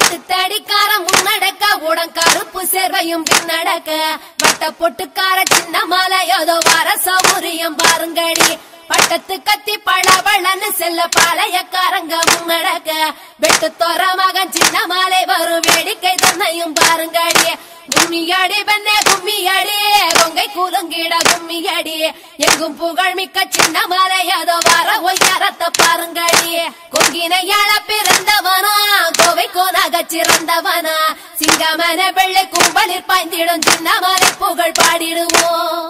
பட்டுத்தடிக்கார முன்னடக்க உடன் கருப்பு சேர்வையும் பின்னடக்க வட்ட பொட்டுக்கார சின்ன மாலை ஏதோ வர சௌரியம் பாருங்கடி பட்டத்து கத்தி பளபளன்னு செல்ல பாளையக்காரங்க முன்னடக்க வெட்டு தோற மகன் சின்ன மாலை வரும் வேடிக்கை தன்னையும் பாருங்கடி கும்மியடி பெண்ணே கும்மியடி கொங்கை கூலுங்கிட கும்மியடி எங்கும் புகழ் மிக்க சின்ன மலை அதோ வர ஒய்யாரத்தை பாருங்கடி கொங்கினையாள பிறந்தவனா கோவை கோனாக சிறந்தவனா சிங்கமன வெள்ளை கும்பலில் பாய்ந்திடும் சின்ன மலை புகழ் பாடிடுவோம்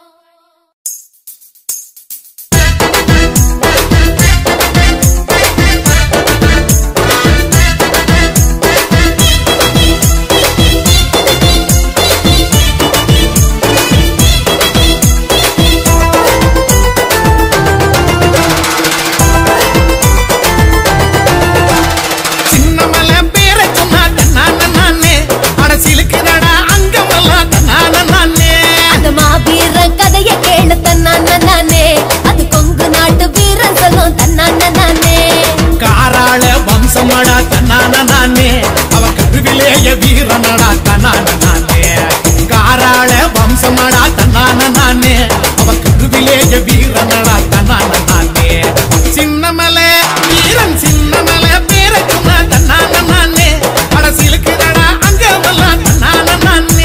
சின்னமலை பேரை சொன்னா தன்னான நானே அட சிலுக்குதடா அங்கமெல்லாம் தன்னான நானே அந்த மாவீரன் கதைய கேளு தன்னான நானே அது கொங்கு நாட்டு வீரன் சொல்லும் தன்னான நானே காராள வம்சமடா தன்னான நானே அவ கருவிலேய வீரனடா தன்னான நானே காராள வம்சமடா தன்னான நானே அவ கருவிலேய வீரனடா தன்னான நானே சின்னமலை வீரன் சின்னமலை பேரை சொன்னா தன்னான நானே அட சிலுக்குதடா அங்கமெல்லாம் தன்னான நானே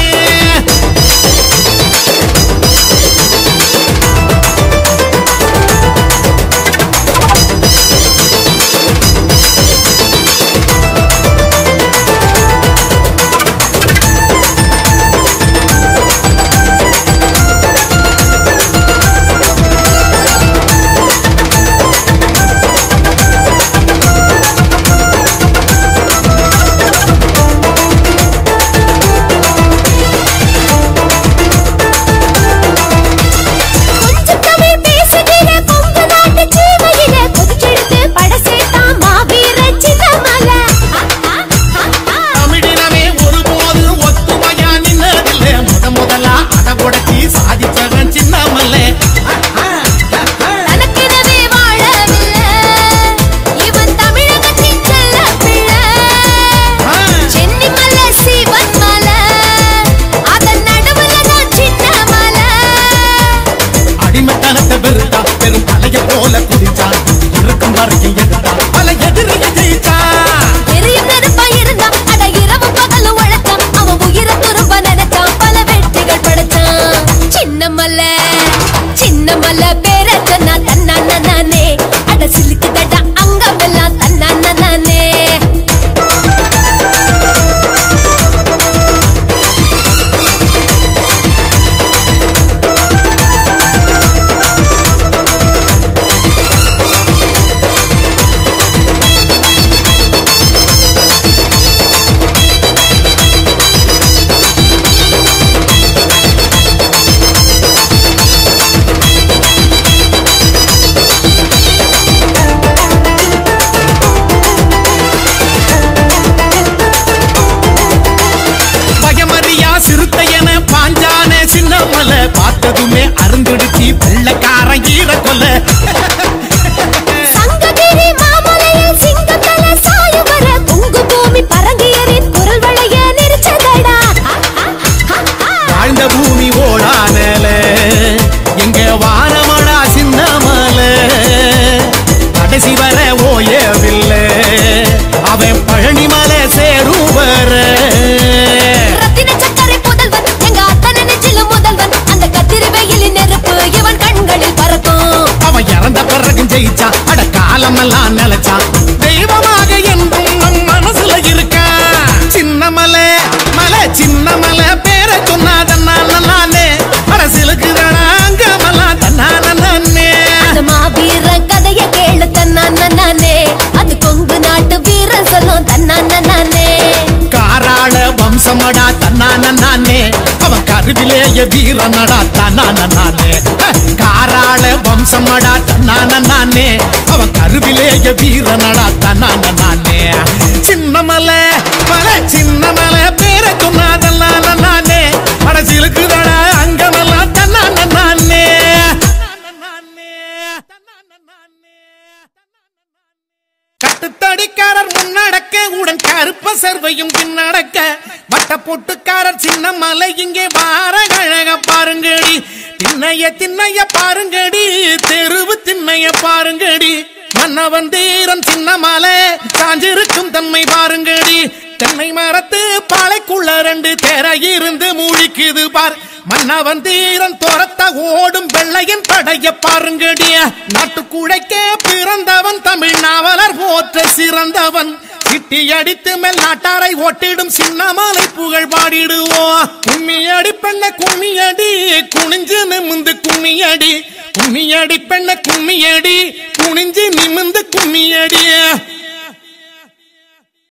கொஞ்சம் தமிழ் பேசுகிற கொங்கு நாட்டு சீமையில கொதிச்செடுத்து படசேட்டான் மாவீர சின்னமலை தமிழினமே ஒருபோது ஒத்துமையா நின்னதில்லை முத முதலா அட உடச்சி சாதிச்சவன் சின்னமல்லே தனக்கெனவே வாழவில்லை இவன் தமிழகத்தின் செல்ல பிள்ளை சென்னி மலை சிவன் மலை அதன் நடுவுல தான் சின்ன மலை அடிமைத்தனத்தை வெறுத்தா பெரும் பழைய போல குதிச்சான் இருக்கும் வரைக்கும் எதிர்த்தான் பல எதிரிய ஜெயிச்சான் எரியும் நெருப்பா இருந்தா அட இரவு பகலும் உழைச்சான் அவன் உயிரை துரும்ப நினைச்சான் பல வெற்றிகள் படைச்சான் சின்ன மலை சின்ன மலை பேர சொன்னா தன்னான நானே அட சிலுக்குதடா அங்கமெல்லாம் தன்னான நானே பயமறியா சிறுத்தையன பாஞ்சானே சின்னமலை பார்த்ததுமே அருந்துடுச்சி வெள்ளக்காரன் ஈர கொல்ல சங்ககிரி மாமலையில் சிங்கத்தல சாயும் வர பொங்கு பூமி பரங்கியரின் குரல் வளைய நெரிச்சதடா வாழ்ந்த பூமி ஓடானல எங்க வானமடா சின்னமலை கடைசி வர ஓயவில்லை அவன் பழனிமலை சேரும் வர ரத்தின சக்கரை புதல்வன் எங்க அத்தனை நெஞ்சிலும் முதல்வன் அந்த கத்திரி வெயிலின் நெருப்பு இவன் கண்களில் பறக்கும் அவன் இறந்த பிறகு ஜெயிச்சான் அட காலமெல்லாம் நிலைச்சான் தெய்வமாக என்றும் நம் மனசுல இருக்கான் சின்னமலை மலை சின்னமலை பேரை சொன்னாதன்னால நானே அரசியலுக்கு அங்கமெல்லாம் தன்னான நானே அந்த மாவீரன் கதைய கேளு தன்னான நானே அது கொங்கு நாட்டு வீரன் சொல்லும் தன்னான நானே காராள வம்சமடா தன்னான நானே அவன் கருவிலேய வீரனடா தன்னான நானே ஹ! காராள வம்சமடா தன்னான நானே அவன் கருவிலேய வீரனடா தன்னான நானே சின்னமலை மலை சின்னமலை பேரை சொன்னாதல்லான நானே படசிலுக்குதடா அங்கமெல்லாம் தன்னான நானே கட்டுத்தடிக்காரர் முன்னடக்க உடன் கருப்ப சேர்வையும் பின்னடக்க வட்ட பொட்டுக்காரர் சின்ன மலை இங்கே வார கழக பாருங்கடி திண்ணைய திண்ணைய பாருங்கடி தெருவு திண்ணைய பாருங்கடி மன்னவன் தீரன் சின்ன மலை சாஞ்சிருக்கும் தன்மை பாருங்கடி தென்னை மரத்து பாலைக்குள்ள ரெண்டு தேர இருந்து மூழ்கிக்குது பார் மன்னவன் தீரன் துரத்த ஓடும் வெள்ளையன் படைய பாருங்கடிய நாட்டுக்குழைக்கே பிறந்தவன் தமிழ் நாவலர் போற்ற சிறந்தவன் சிட்டி அடித்து மேல் நாட்டாரை ஓட்டிடும் சின்னமாலை புகழ் பாடிடுவோம் கும்மியடி பெண்ண கும்மியடி குனிஞ்சு நிமிந்து கும்மியடி கும்மியடி பெண்ண கும்மியடி குனிஞ்சு நிமிந்து கும்மியடி